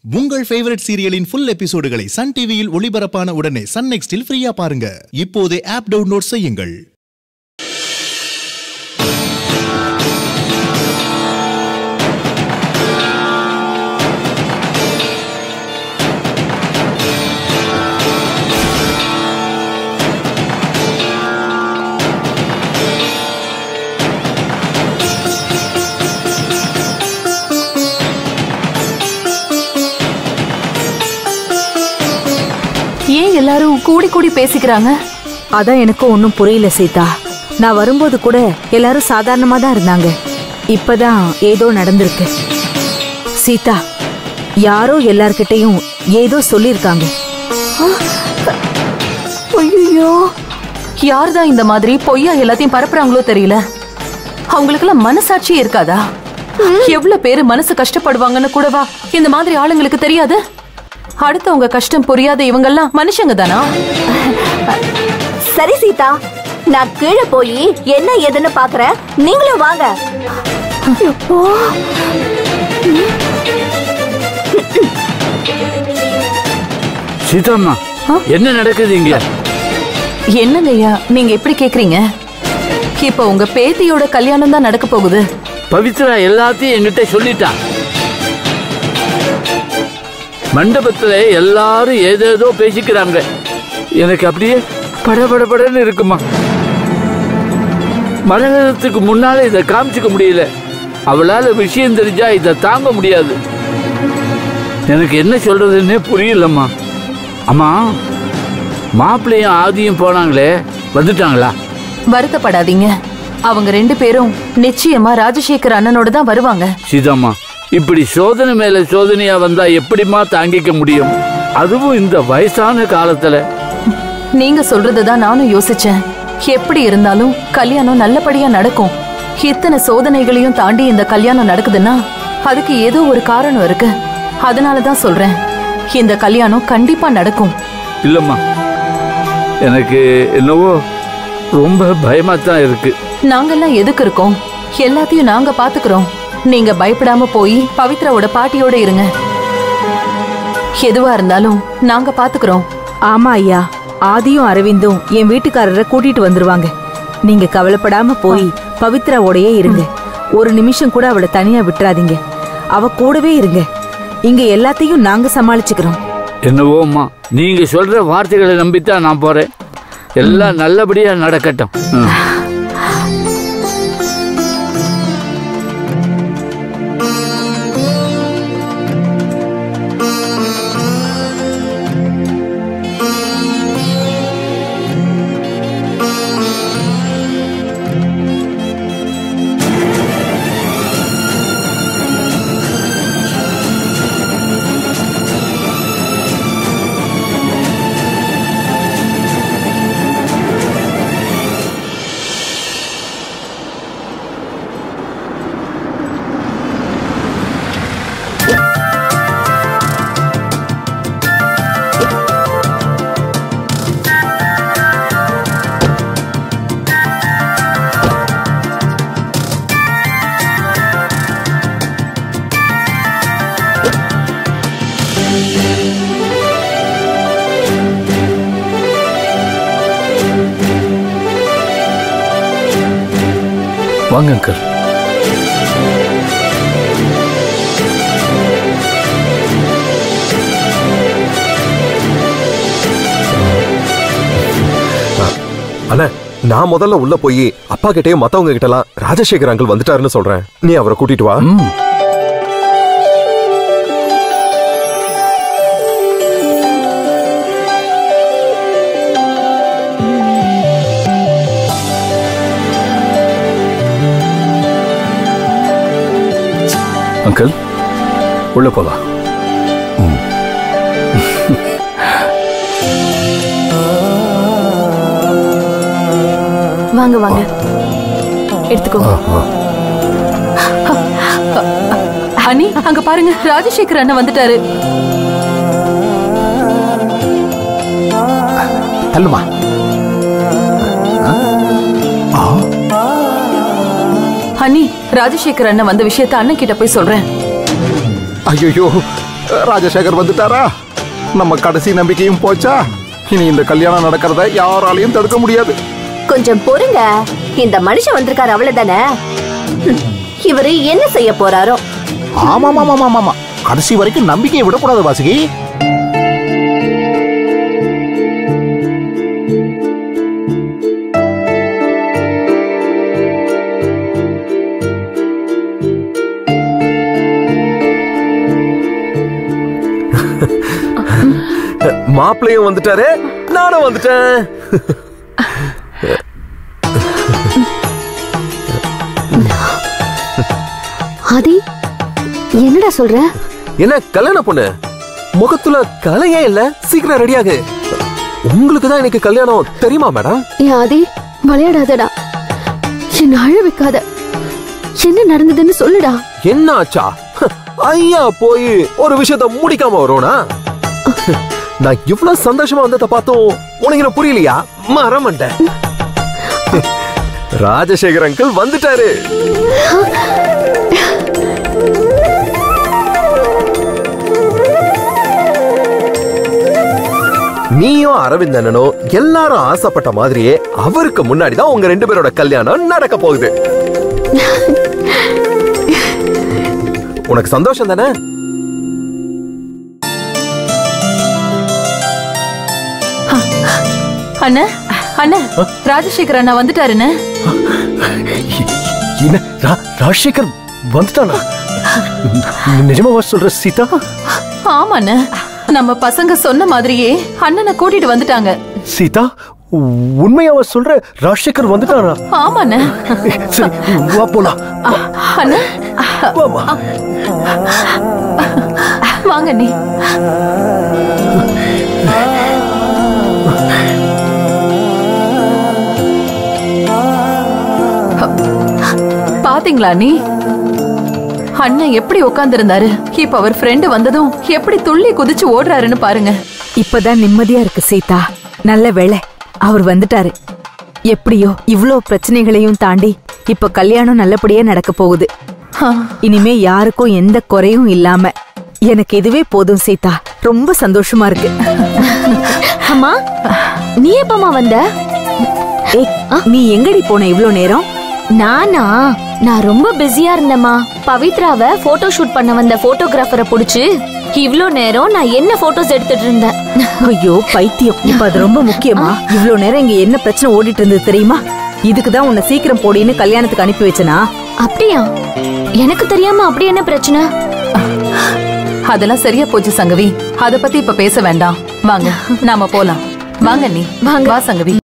உங்கள் ஃபேவரட் சீரியலின் ஃபுல் எபிசோடுகளை சன் டிவியில் ஒளிபரப்பான உடனே சன் நெக்ஸ்டில் ஃப்ரீயா பாருங்க இப்போதே ஆப் டவுன்லோட் செய்யுங்கள் ஏன் எல்லாரும் கூடி கூடி பேசிக்கிறாங்க அதான் எனக்கும் ஒன்றும் புரியல சீதா நான் வரும்போது கூட எல்லாரும் சாதாரணமா தான் இருந்தாங்க இப்பதான் ஏதோ நடந்திருக்கு சீதா யாரோ எல்லார்கிட்டயும் ஏதோ சொல்லியிருக்காங்க ஐயோ யார்தான் இந்த மாதிரி பொய்யா எல்லாத்தையும் பரப்புறாங்களோ தெரியல அவங்களுக்கெல்லாம் மனசாட்சி இருக்காதா எவ்வளவு பேரு மனசு கஷ்டப்படுவாங்கன்னு கூடவா இந்த மாதிரி ஆளுங்களுக்கு தெரியாது அடுத்தவங்க கஷ்டம் புரியாத இவங்கெல்லாம் மனுஷங்க தானா சரி சீதா நான் கீழே போய் என்ன ஏதுன்னு பாக்குறேன் நீங்களும் வாங்க எப்போ? சீதாம்மா என்ன நடக்குது இங்க என்னங்கய்யா நீங்க எப்படி கேக்குறீங்க இப்ப உங்க பேத்தியோட கல்யாணம் தான் நடக்க போகுது பவித்ரா எல்லாத்தையும் என்கிட்ட சொல்லிட்டா மண்டபத்துல எல்லாரும் ஏதேதோ பேசிக்கிறாங்க எனக்கு அப்படியே படபடபடன்னு இருக்குமா மரகதத்துக்கு முன்னால இதை காமிச்சுக்க முடியல அவளால விஷயம் தெரிஞ்சா இதை தாங்க முடியாது எனக்கு என்ன சொல்றதுன்னே புரியலம்மா அம்மா மாப்பிள்ளையும் ஆதியும் போனாங்களே வந்துட்டாங்களா வருத்தப்படாதீங்க அவங்க ரெண்டு பேரும் நிச்சயமா ராஜசேகர் அண்ணனோட தான் வருவாங்க சீதாம்மா இப்படி சோதனை மேல சோதனையா வந்தா எப்படிம்மா தாங்கிக்க முடியும் அதுவும் இந்த வயசான காலத்துல நீங்க சொல்றதுதான் நானும் யோசிச்சேன் எப்படி இருந்தாலும் கல்யாணம் நல்லபடியா நடக்கும் இத்தனை சோதனைகளையும் தாண்டி இந்த கல்யாணம் நடக்குதுன்னா அதுக்கு ஏதோ ஒரு காரணம் இருக்கு அதனாலதான் சொல்றேன் இந்த கல்யாணம் கண்டிப்பா நடக்கும் இல்லம்மா எனக்கு என்னவோ ரொம்ப பயமா தான் இருக்கு நாங்கெல்லாம் எதுக்கு இருக்கோம் எல்லாத்தையும் நாங்க பாத்துக்கிறோம் நீங்க பயப்படாம போய் பவித்ராவோட பாட்டியோட இருங்க எதுவா இருந்தாலும் நாங்க பாத்துக்கிறோம் ஆமா ஐயா ஆதியும் அரவிந்தும் என் வீட்டுக்காரரை கூட்டிட்டு வந்துருவாங்க நீங்க கவலைப்படாம போய் பவித்ராவோடயே இருங்க ஒரு நிமிஷம் கூட அவளை தனியா விட்டுறாதீங்க அவ கூடவே இருங்க இங்க எல்லாத்தையும் நாங்க சமாளிச்சுக்கிறோம் என்னவோம்மா நீங்க சொல்ற வார்த்தைகளை நம்பித்தான் நான் போறேன் எல்லாம் நல்லபடியா நடக்கட்டும் ம். வாங்க அங்கிள் அண்ணா நான் முதல்ல உள்ள போய் அப்பா கிட்டயும் மத்தவங்க கிட்டலாம் ராஜசேகர் அங்கிள் வந்துட்டாருன்னு சொல்றேன் நீ அவரை கூட்டிட்டு வா ம் அங்கிள் உள்ள போலாம் வாங்க வாங்க எடுத்துக்கோங்க ஹனி அங்க பாருங்க ராஜசேகர் அண்ணன் வந்துட்டாரு தள்ளுமா ஹனி ராஜசேகர் அண்ணன் வந்த விஷயத்த அண்ணன் கிட்ட போய் சொல்றேன் ஐயோ ராஜசேகர் வந்துட்டாரா நம்ம கடைசி நம்பிக்கையும் போச்சா இனி இந்த கல்யாணம் நடக்கிறத யாராலையும் தடுக்க முடியாது கொஞ்சம் பொறுங்க இந்த மனுஷன் வந்திருக்காரு அவ்வளவுதானே ஹம், இவரு என்ன செய்ய போறாரோ ஆமா ஆமா ஆமா ஆமா கடைசி வரைக்கும் நம்பிக்கையை விடக்கூடாது வாசுகி மாப்பிள்ளையும் வந்துட்டாரு நானும் வந்துட்டேன் ஆதி என்னடா சொல்ற என்ன கல்யாண பொண்ணு முகத்துல கலையே இல்ல சீக்கிரம் ரெடியாகு உங்களுக்கு தான் எனக்கு கல்யாணம் தெரியுமா மேடம் ஏ ஆதி விளையாடாதடா என்ன அழ வைக்காத என்ன நடந்ததுன்னு சொல்லுடா என்ன ஆச்சா ஹ, ஐயா போய் ஒரு விஷயத்த முடிக்காம வருவனா நான் இவ்வளவு சந்தோஷமா வந்ததை பார்த்தும் உனக்கு என்ன புரியலையா மறமண்டேன் ராஜசேகர் அங்கிள் வந்துட்டாரு நீயும் அரவிந்தனனும் எல்லாரும் ஆசைப்பட்ட மாதிரியே அவருக்கு முன்னாடி தான் உங்க ரெண்டு பேரோட கல்யாணம் நடக்க போகுது உனக்கு சந்தோஷம் தானே அண்ணா அண்ணா ராஜசேகர் அண்ணா வந்துட்டாருன்னு என்ன ரா- ராஜசேகர் வந்துட்டானா நிஜமாவா சொல்ற சீதா ஆமாண்ண நம்ம பசங்க சொன்ன மாதிரியே அண்ணனை கூட்டிட்டு வந்துட்டாங்க சீதா உண்மையாவா சொல்ற ராஜசேகர் வந்துட்டானா ஆமாண்ண சரி வா போலாம் அண்ணா வாமா வாங்க நீ பாத்தீங்களா நீ அண்ணன் எப்படி உட்கார்ந்திருந்தாரு இப்ப அவர் ஃப்ரெண்டு வந்ததும் எப்படி துள்ளி குதிச்சு ஓடுறாருன்னு பாருங்க இப்பதான் நிம்மதியா இருக்கு சீதா நல்ல வேளை அவர் வந்துட்டாரு எப்படியோ இவ்ளோ பிரச்சனைகளையும் தாண்டி இப்ப கல்யாணம் நல்லபடியா நடக்க போகுது ஆ, இனிமே யாருக்கும் எந்த குறையும் இல்லாம எனக்கு இதுவே போதும் சீதா ரொம்ப சந்தோஷமா இருக்கு அம்மா நீ எப்பமா வந்த ஏய், நீ எங்கடி போன இவ்ளோ நேரம் நானா நான் ரொம்ப பிஸியா இருந்தேம்மா பவித்ராவை போட்டோ ஷூட் பண்ண வந்த போட்டோகிராஃபரை புடிச்சு இவ்ளோ நேரம் நான் என்ன போட்டோஸ் எடுத்துட்டு இருந்தேன் ஐயோ பைத்தியம் இப்ப அது ரொம்ப முக்கியமா இவ்ளோ நேரம் இங்க என்ன பிரச்சனை ஓடிட்டு இருந்தது தெரியுமா இதுக்கு தான் உன்னை சீக்கிரம் போடின்னு கல்யாணத்துக்கு அனுப்பி வச்சனா அப்படியா எனக்கு தெரியாம அப்படி என்ன பிரச்சனை அதெல்லாம் சரியா போச்சு சங்கவி அத பத்தி இப்ப பேச வேண்டாம் வாங்க நாம போலாம் வாங்க நீ வாங்க. வா சங்கவி